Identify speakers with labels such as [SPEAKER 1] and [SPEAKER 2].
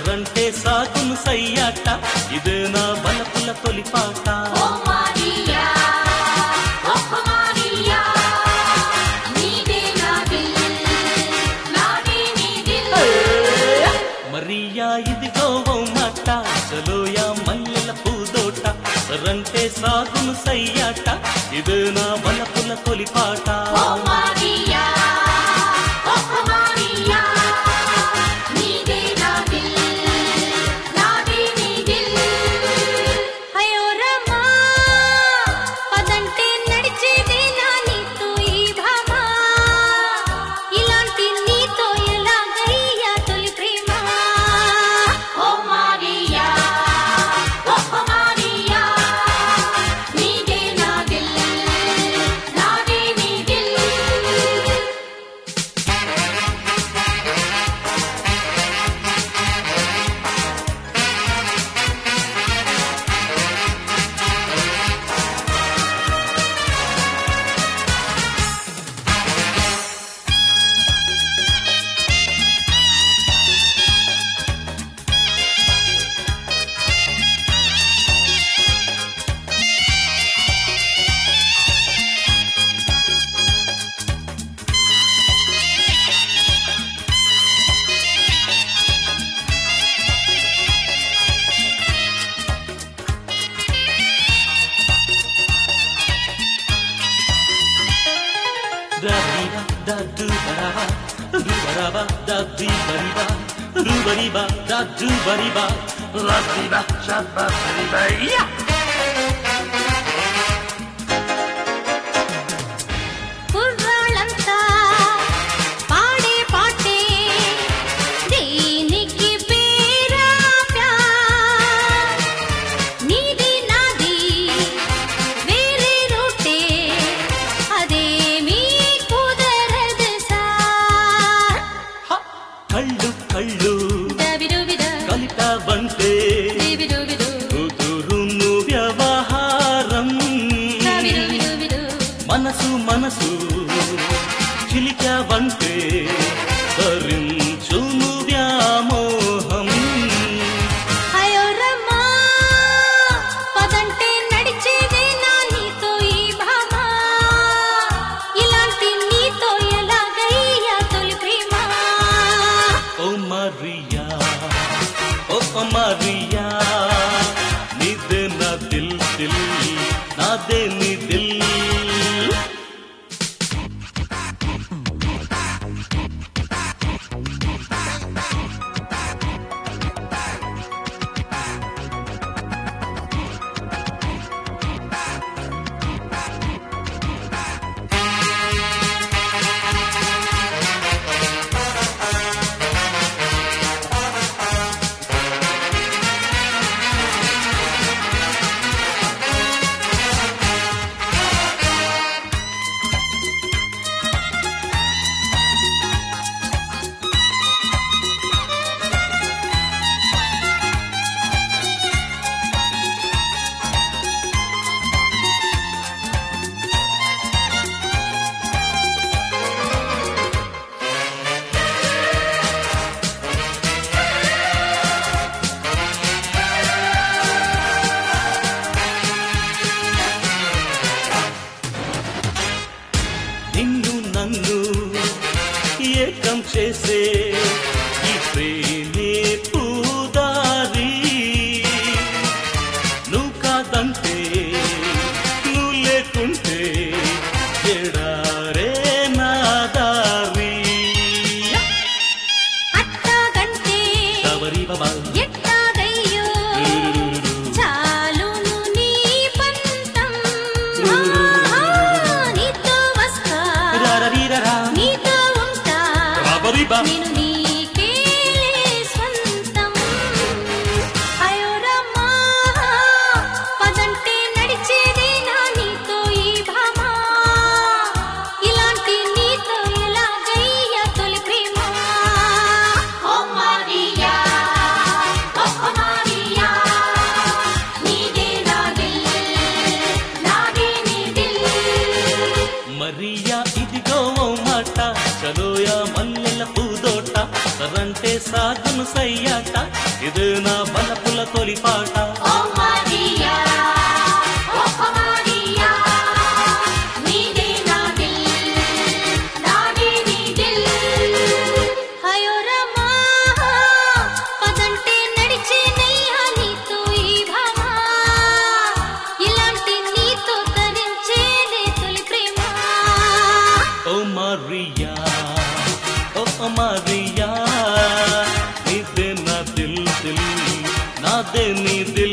[SPEAKER 1] సరంటే సాగును సయ్యాట ఇదే నా బలపుల తొలిపాట
[SPEAKER 2] ఓ మారియా ఓ మారియా నీదే నా దిల్ నాదే నీ దిల్
[SPEAKER 1] మరియా ఇదిగో ఓ మాట చలోయా మల్లెల పూదోట సరంటే సాగును సయ్యాట ఇదే నా బలపుల తొలిపాట
[SPEAKER 2] ఓ మారియా ఓ మారియా నీదే నా దిల్ నాదే నీ దిల్ అయ్యో రమా పదంటే నడిచేదే నా నీతో ఈ భామా ఇలాంటి నీతో ఎలాగయ్యా తొలి ప్రేమ ఓ మారియా ఓ మారియా నీదే నా దిల్ నాదే నీ Dil
[SPEAKER 1] Da-dee-ba, da-doo-ba-da-ba, doo-ba-da-ba, da-dee-ba-dee-ba, doo-ba-dee-ba, da-doo-ba-dee-ba, la-dee-ba, sha-ba-ba-dee-ba, yeah!
[SPEAKER 2] కుర్రాళ్ళంతా పాడే పాటే దీనికి పేరా ప్యార్ నీది నాది వేరే రూటే అదేమీ కుదరదు సార్
[SPEAKER 1] హ! కళ్ళు కళ్ళు
[SPEAKER 2] దబిడుబిడ
[SPEAKER 1] కలిపావంటే
[SPEAKER 2] బిబిడుబిడు
[SPEAKER 1] కుదురును వ్యవహారం
[SPEAKER 2] దబిడుబిడుబిడు
[SPEAKER 1] మనసు మనసు చిలికావంటే భరించును వ్యామోహం
[SPEAKER 2] అయ్యో రమ్మా పదంటే నడిచేదే నా నీతో ఈ భామా ఇలాంటి నీతో ఎలాగయ్యా తొలి ప్రేమ
[SPEAKER 1] ఓ మరియా ఓ మరియా నీదే నా దిల్ దిల్ నాదే నీ దిల్ నిన్ను నన్ను ఏకం చేసే ఈ ప్రేమే పూదారి నువ్వు కాదంటే నువ్వు లేకుంటే ఎడారే నా దారి
[SPEAKER 2] అట్టాగంటే
[SPEAKER 1] ఎవరి బాబా
[SPEAKER 2] ఎట్టాగయ్యో చాలును నీ పంతం ఆహా, నీతో వస్తా నీతో ఉంటా నేను నీకే స్వంతం అయ్యో రమ్మా పదంటే నడిచేదే నా నీతో ఈ భామా ఇలాంటి నీతో ఎలాగయ్యా తొలి ప్రేమ ఓ మారియా ఓ మారియా నీదే నా దిల్ నాదే నీ దిల్
[SPEAKER 1] మరియా ఇదిగో ఓ మాట చలోయా మల్లెల పూదోట సరంటే సాగును సయ్యాట ఇది నా బలపుల తొలి పాట
[SPEAKER 2] ఓ మారియా ఓ మారియా నీదే నా దిల్ నాదే నీ దిల్ హయో రమా పదంటే నడిచే నయ్యా నీతో ఈ భామా ఇలాంటి నీతో తరించేనే తొలి ప్రేమ
[SPEAKER 1] ఓ మారియా ఓ మారియా నీదే నా దిల్ దిల్ నాదే నీ దిల్